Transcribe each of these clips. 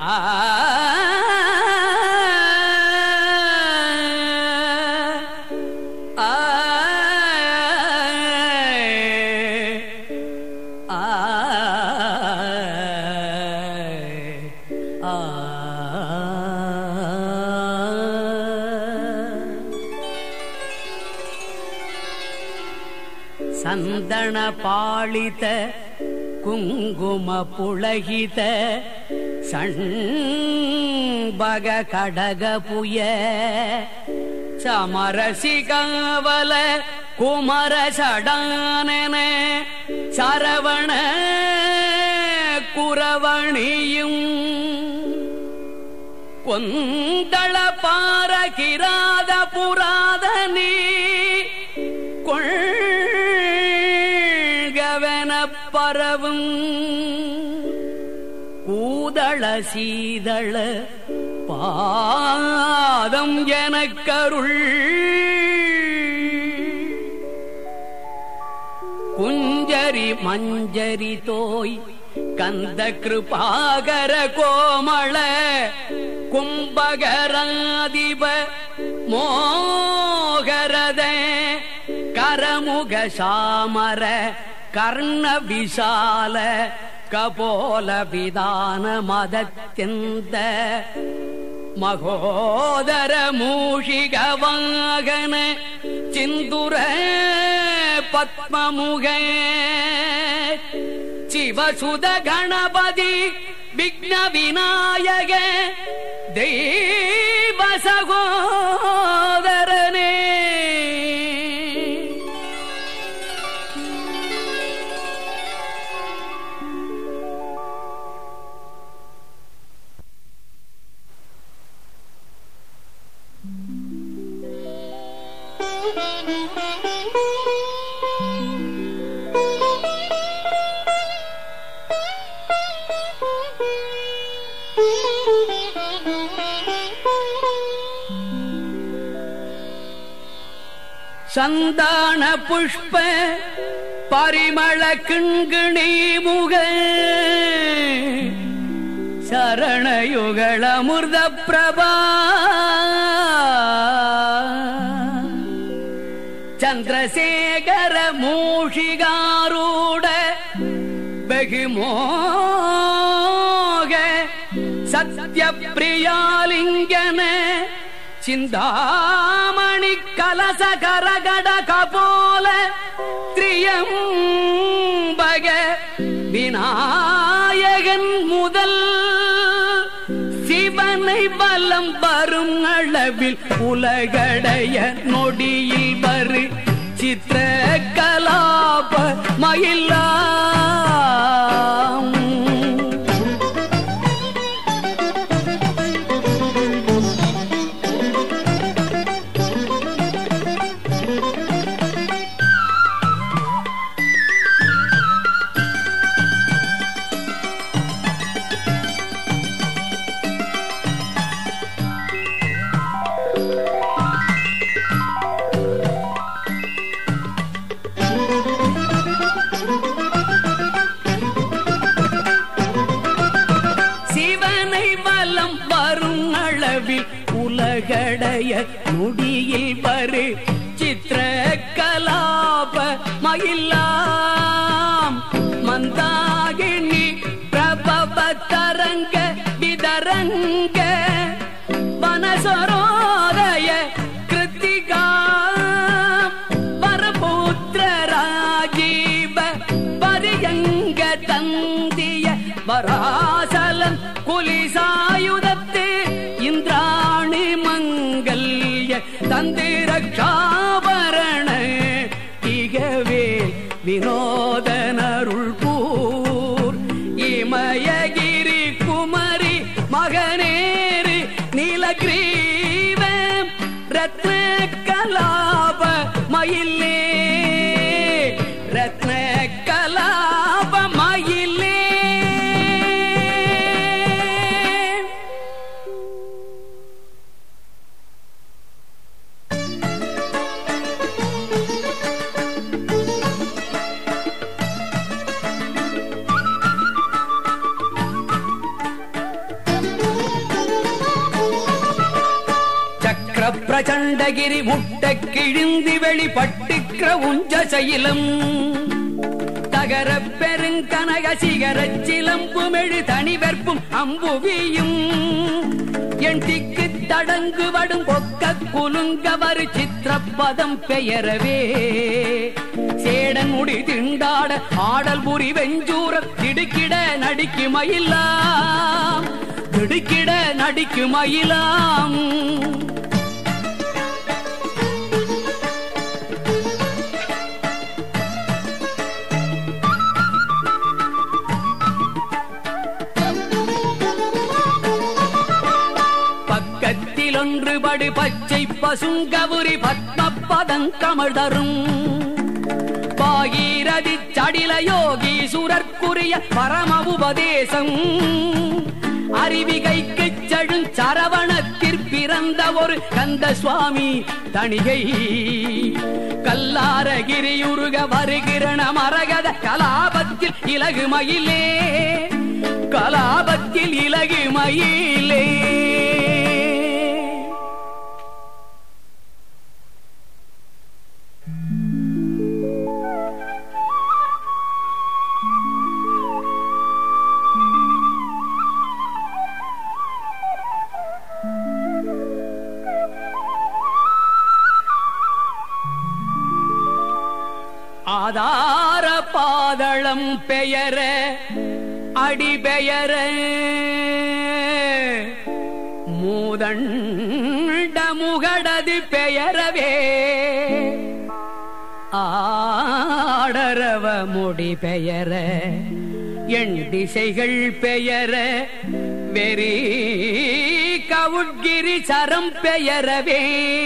ஆ ஆ ஆ சந்தன பாளித குங்கும புளகித சண்பக கடக புய சமரசிகாவல குமர சடானன சரவண குரவணியும் கொந்தள பார கிராத புராதனி கொள்கவன பரவும் கூதள சீதள பாதம் எனக்கருள் குஞ்சரி மஞ்சரி தோய் கந்த கிருபாகர கோமள கும்பகராதிப மோகரத கரமுக சாமர கர்ண விசால கபோல விதான மதத்திந்த மகோதர மூஷிக வாகன சிந்துர பத்மமுக சிவசுத கணபதி விக்ன விநாயக தெய்வ சகோதரனே சந்தான புஷ்ப பரிமள கிண்கிணி முக சரணயுகள அமிர்த பிரபா சந்திரசேகர மூஷிகாரூட வெகுமோக சத்ய பிரியாலிங்கன சிந்தாமணி கலச கரகட கபோல திரியம்பக விநாயகன் முதல் சிவனை பலம் வரும் அளவில் உலகடைய நொடியில் வரு சித்திர கலாப மயிலாம் சிவனை வலம் வரும் அளவில் உலகடைய முடியில் வரு சித்திர கலாப மயிலாம் மந்தாகினி பிரபவ தரங்க விதரங்க வனசரோதய கிருத்திகா வரபுத்திர ராஜீவ பரியங்க தந்திய வராசலன் குலிசாயுதத்து இந்திராணி மங்கல்ய தந்திரக்ஷாபரண திகவே வினோதனருள் பூர் இமயகிரி குமரி மகனேறு நீலகிரீவ ரத்ன கலாப மயிலே ரத்ன கலாப மயிலே பிரச்சண்டகிரி முட்ட கிழிந்து வெளிப்பட்டுக்கிற உஞ்ச சைலம் தகர பெருங்கனக சிகர சிலம்பு மெழு தனிவெற்பும் அம்புவியும் என் திக்கு தடங்கு வடும் பொக்க குலுங்கவர் சித்திரப்பதம் பெயரவே சேடன் முடி திண்டாட ஆடல் புரி வெஞ்சூர திடுக்கிட நடிக்கு மயிலாம் திடுக்கிட நடிக்கு மயிலாம் பக்கத்தில் ஒன்று படு பச்சை பசுங்கவுரி பத்மபதங் கமழ் தரும் பாகீரதி சடில யோகீசுரற்குரிய பரம உபதேசம் அறிவிகைக்கு செழும் சரவணத்திற் பிறந்த ஒரு கந்த சுவாமி தணிகை கல்லாரகிரியுருக வருகிரண மரகத கலாபத்தில் இலகு மயிலே கலாபத்தில் இலகு மயிலே ஆதார பாதளம் பெயர அடி பெயர மூதண்ட முகடது பெயரவே ஆடரவ முடி பெயர எண் திசைகள் பெயர வெறி கவுட்கிரி சரம் பெயரவே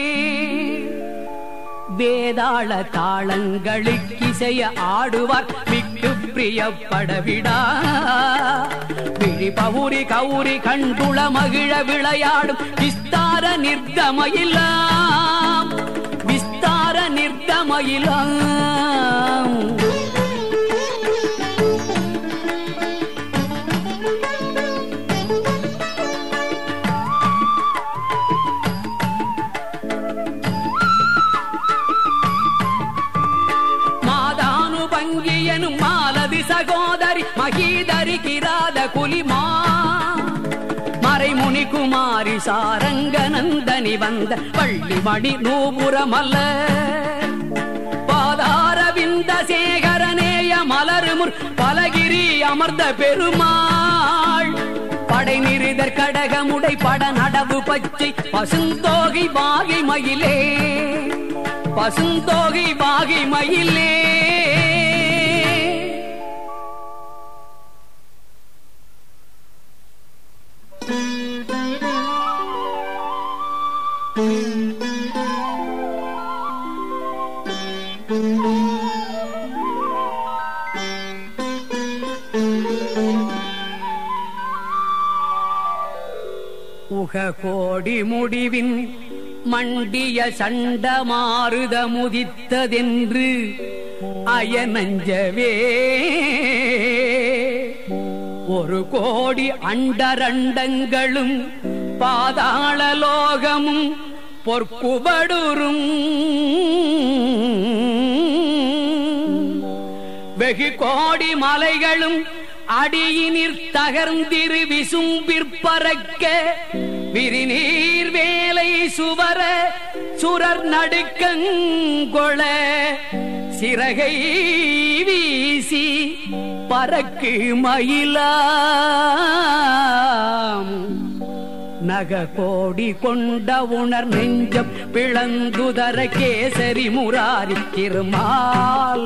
வேதாள தாளங்களுக்கிசைய ஆடுவார் மிக்கு பிரியப்படவிடா விழி பவுரி கௌரி கண்டுள மகிழ விளையாடும் விஸ்தார நிர்கமயிலாம் விஸ்தார நிர்கமயிலாம் மாதானு பங்கியனும் மாலதி சகோதரி மகீதரி கிராத குலிமா மறைமுனி குமாரி சாரங்க நந்தனி வந்த பள்ளி மணி நூபுரமல்ல பாதாரவிந்த சேகரநேய மலருமுர் பலகிரி அமர்ந்த பெருமாள் படை நிறுதற் கடகமுடை பட நடவு பச்சை பசுந்தோகை வாகை மயிலே பசுந்தோகை வாகை மயிலே உக கோடி முடிவின் மண்டிய சண்ட மாறுத முதித்ததென்று அயனஞ்சவே ஒரு கோடி அண்டரண்டங்களும் பாதாள லோகமும் பொற்குபடுரும் வெகு கோடி மலைகளும் அடியினிற் தகர்ந்திரு விசும்பிற்பறக்க விரிநீர் வேலை சுவர சுரர் நடுக்கங்கொள சிறகை வீசி பறக்கு மயிலாம் நக கோடி கொண்ட உணர் நெஞ்சம் பிளந்துதர கேசரி முராரி திருமால்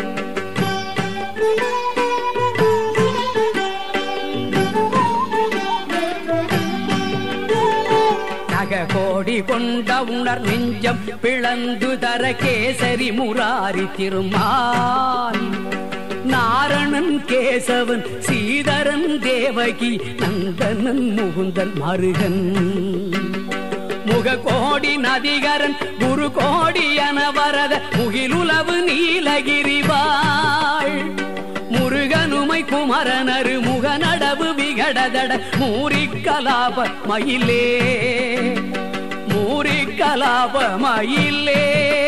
நக கோடி கொண்ட உணர் நெஞ்சம் பிளந்து தர கேசரி முராரி திருமால் நாரணன் கேசவன் சீதரன் தேவகி நந்தனன் முகுந்தன் மருகன் முக கோடி நதிகரன் குரு கோடி என வரத முகிலுலவு நீலகிரிவாள் முருகனுமை குமரனரு முகநடவு விகடதட மூரி கலாப மயிலே மூரி கலாபமயிலே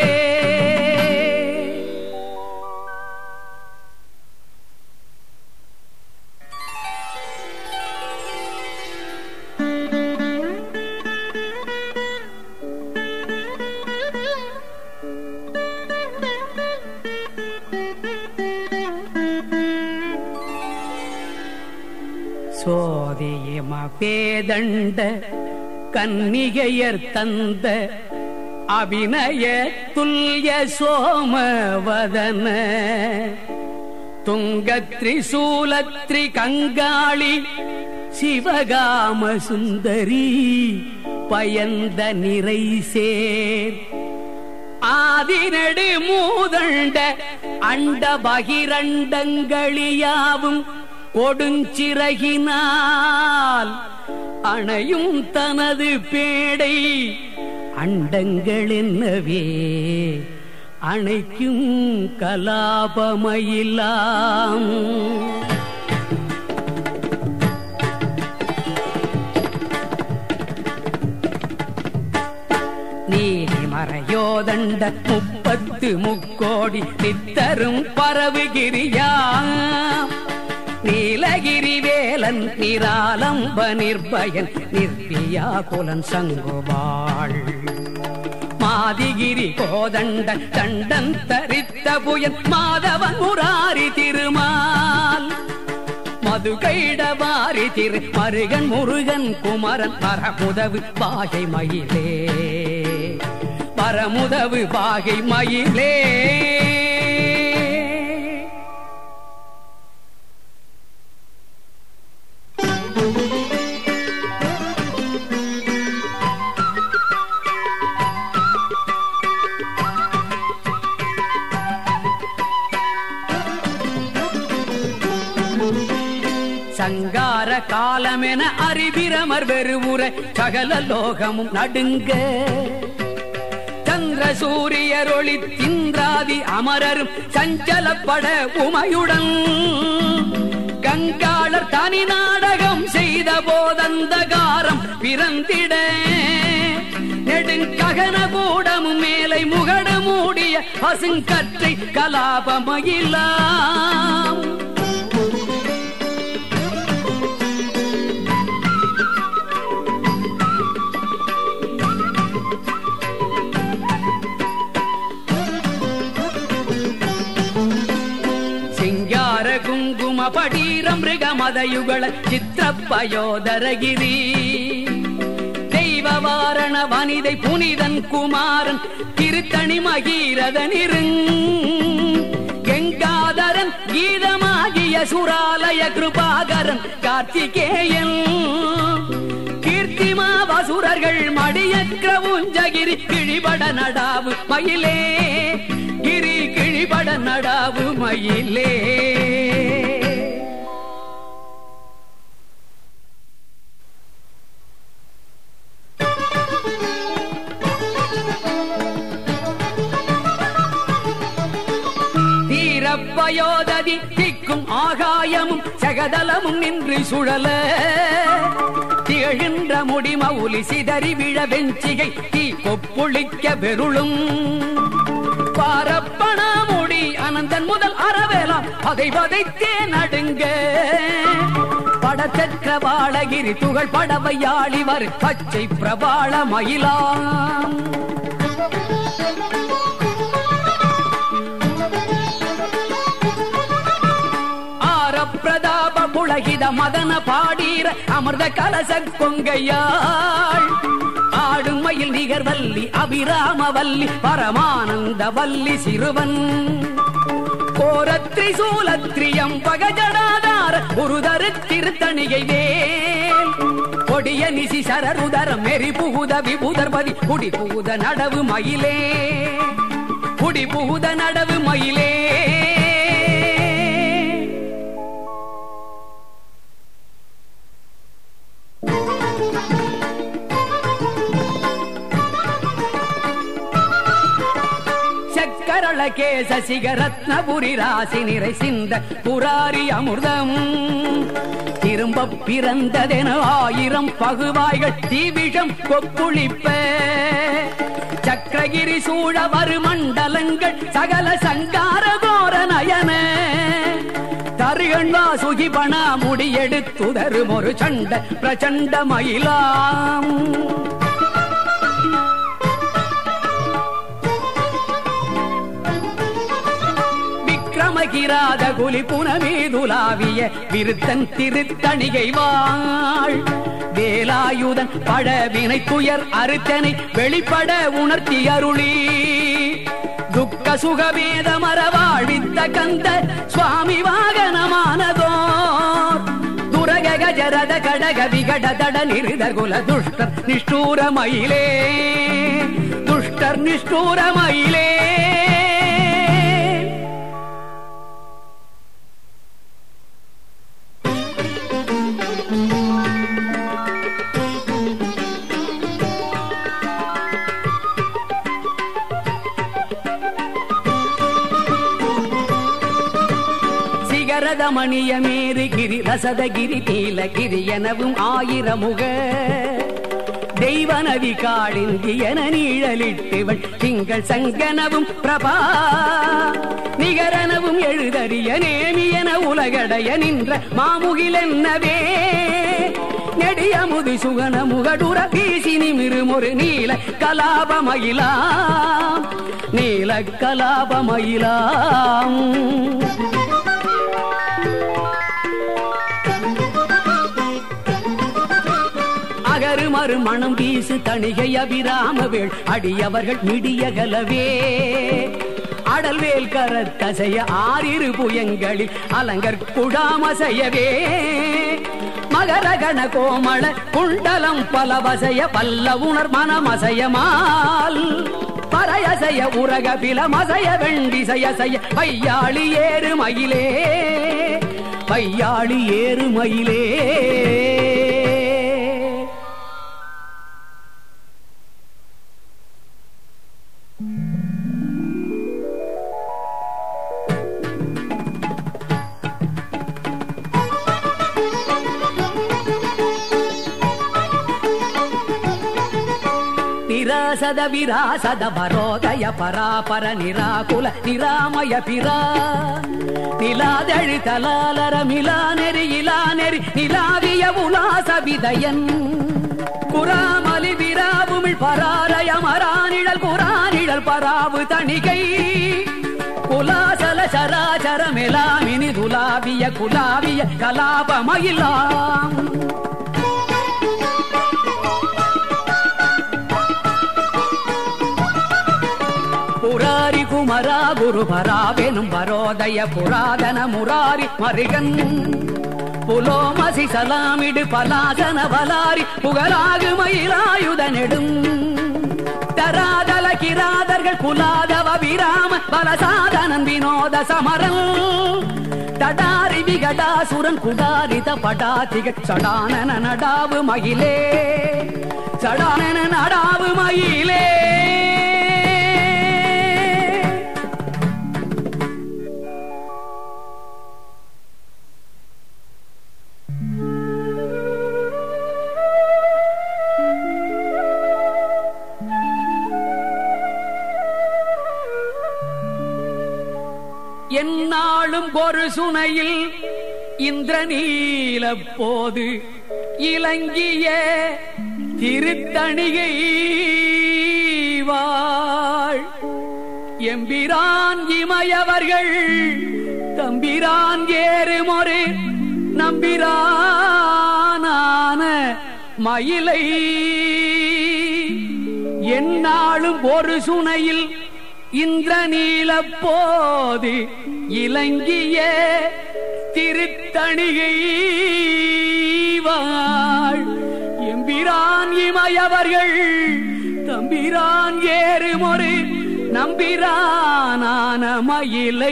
சோதியம பேதண்ட கன்னிகையர் தந்த அபிநய துல்ய சோமவதன துங்கத்ரிசூலத்ரி கங்காளி சிவகாம சுந்தரி பயந்த நிறை சேர் ஆதிநடு மூதண்ட அண்ட பகிரண்டங்களியாவும் கொடுஞ்சிறகினால் அணையும் தனது பேடை அண்டங்கள் என்னவே அணைக்கும் கலாபமயிலாம் நீதிமறையோதண்ட முப்பத்து முக்கோடி நித்தரும் பரவுகிரியா நீலகிரி வேலன் நிராலம்ப நிர்பயன் நிர்பியா குலன் சங்குவாள் மாதிகிரி கோதண்ட தண்டன் தரித்த புயன் மாதவன் முராரி திருமால் மதுகைடவாரி திரு மருகன் முருகன் குமரன் பரமுதவு பாகை மயிலே பரமுதவு பாகை மயிலே சங்கார காலமென அறிவிரமர் வெறுவுற சகல லோகமும் நடுங்க சந்திர சூரியரொளி தின்றாதி அமரரும் சஞ்சலப்பட உமையுடன் கங்காளர் தனி நாடகம் செய்த போதந்தகாரம் பிறந்திட நெடுங்ககன கூடமும் மேலை முகடு மூடிய பசுங்கற்றை கலாபமயிலாம் சிங்கார குங்கும படீரம் மிருகமதயுಗಳ சித்திரப்பயோதரகிரி தெய்வவாரண வனிதை புனிதன் குமாரன் திருத்தணி மகீரதனிருங் கங்காதரன் கீதமாகிய சுராலய கிருபாகரன் கார்த்திகேயன் கீர்த்திமா வசுரர்கள் மடியற்ற உஞ்சகிரி கிழிபட நடாவு மயிலே கிரி கிழிபட நடாவு மயிலே தீரப்பயோததி திக்கும் ஆகாயமும் சகதலமும் நின்று சுழல திகழ்கின்ற முடிமவுலி சிதறி விழ வெஞ்சிகை தீ கொப்புளிக்க வெருளும் பாரப்பணா முடி அனந்தன் முதல் அறவேலாம் அதை வதைத்தே நடுங்க படச்சற்ற பாலகிரி துகள் படவையாளி வரு பச்சை பிரபாள மயிலாம் ஆரப்பிரதாப புலகித மதன பாடீர அமிர்த கலச கொங்கையாள் ஆடும் மயில் நிகர் வல்லி அபிராம வல்லி பரமானந்த வல்லி சிறுவன் கோரத்ரி சூலத்ரியம் பகஜடாதார குருதரு திருத்தணிகை வேல் கொடிய நிசி சரருதரம் மெரி புகுத விபுதர்பதி குடி புகுத நடவு மயிலே குடி புகுத நடவு மயிலே சக்கரள புரளகேச சிகரத்னபுரி ராசி நிறை சிந்த புராரி அமிர்தம் திரும்ப பிறந்ததென ஆயிரம் பகுவாய்கள் தீவிஷம் கொப்புளிப்ப சக்கரகிரி சூழ வருமண்டலங்கள் சகல சங்கார கோர நயன தருகண்ணா சுகிபண முடியெடுத்துதரும் ஒரு சண்ட பிரச்சண்ட மயிலாம் விக்ரமகிராத குலி புனமீதுலாவிய விருத்தன் திருத்தணிகை வாழ் வேலாயுதன் பட வினை துயர் அறுத்தனை வெளிப்பட உணர்த்தி அருளி துக்க சுகவேத மரவாழ்வித்த கந்த சுவாமி வாகனமானதோர் துரக கஜரத கடக விகட தட நிருத குல துஷ்டர் நிஷ்டூர மயிலே துஷ்டர் நிஷ்டூர மயிலே சிகரத மணிய மேரு கிரி ரசதகிரி நீலகிரி எனவும் ஆயிரமுக தெய்வநதி காளிந்தி என நீழலிட்டுவள் திங்கள் சங்கனவும் பிரபா நிகரனவும் எழுதறிய நேமியன உலகடைய நின்ற மாமுகிலென்னவே நெடிய முது சுகன முகடுர வீசி நிமிருமொரு நீல கலாபமயிலாம் நீல கலாபமயிலாம் அகரு மறு மணம் வீசு தணிகை அபிராம வேள் அடியவர்கள் மிடியகலவே அடல்வேல் கரத்தசைய ஆறிரு புயங்களில் அலங்கர் குழாமசையவே மகரகண கோமள குண்டலம் பலவசைய பல்ல உணர் மனமசையமால் பறையசைய உரக பிலமசைய வெண்டிசைய செய்ய பையாளி ஏறு மயிலே பையாளி ஏறு மயிலே நிராசத விராசத பரோதய பராபர நிராகுல நிராமய பிரா நிலாதழி தலாலர மிலா நெறி இலா நெறி நிலாவிய உலாச விதயன் குராமலி விராவுமிழ் பராரய மரானிழல் குரானிழல் பராவு தணிகை குலாசல சராச்சர மெலாமினி துலாவிய குலாவிய கலாபமயிலாம் புராரி குமரா குரு பராவெனும் பரோதய புராதன முராரி மருகன் புலோமசி சலாமிடு பலாசன பலாரி புகழாகு மயிலாயுத நெடும் தராதல கிராதர்கள் குலாதவ விராம பலசாதனன் வினோத சமரல் தடாரி விகடாசுரன் குடாரித படாதிக சடானன நடாவு மயிலே சடானன நடாவு மயிலே என்னாலும் ஒரு சுனையில் இந்திரநீல போது இலங்கிய திருத்தணிகை வாழ் எம்பிரான் இமயவர்கள் தம்பிரான் ஏறுமொரு நம்பிரானான மயிலை என்னாலும் ஒரு சுனையில் இந்திரநீல போது இலங்கிய திருத்தணிகை வாழ் எம்பிரான் இமயவர்கள் தம்பிரான் ஏறுமொரு நம்பிரானான மயிலை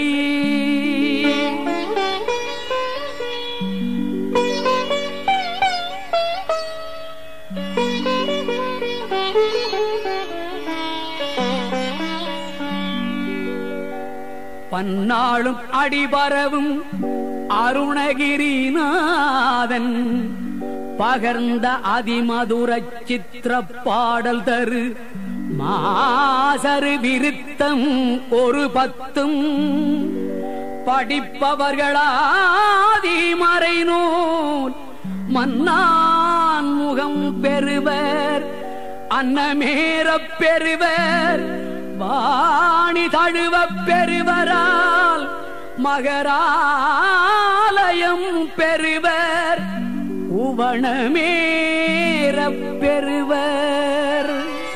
பன்னாளும் அடிபரவும் அருணகிரிநாதன் பகர்ந்த அதிமதுர சித்திர பாடல் தரு மாசரு விருத்தம் ஒரு பத்தும் படிப்பவர்களாதி மறைநூல் மன்னான் முகம் பெறுவர் அன்னமேறப் பெறுவர் வாணி தழுவப் பெறுவரால் மகராலயம் பெறுவர் உவணமேறப் பெறுவர்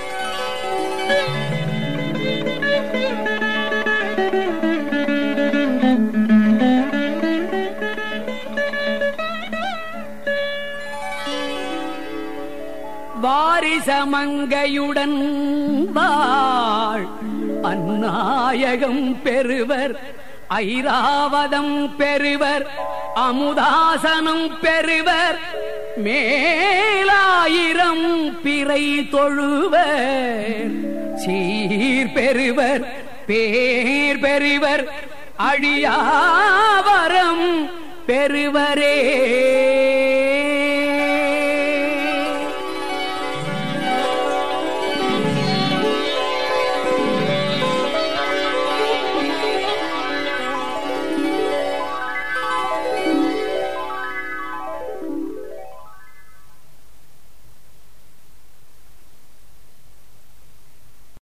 வாரிசமங்கையுடன் வாழ் அந்நாயகம் பெறுவர் ஐராவதம் பெறுவர் அமுதாசனம் பெறுவர் மேலாயிரம் பிறை தொழுவர் சீர் பெறுவர் பேர் பெறுவர் அழியாவரம் பெறுவரே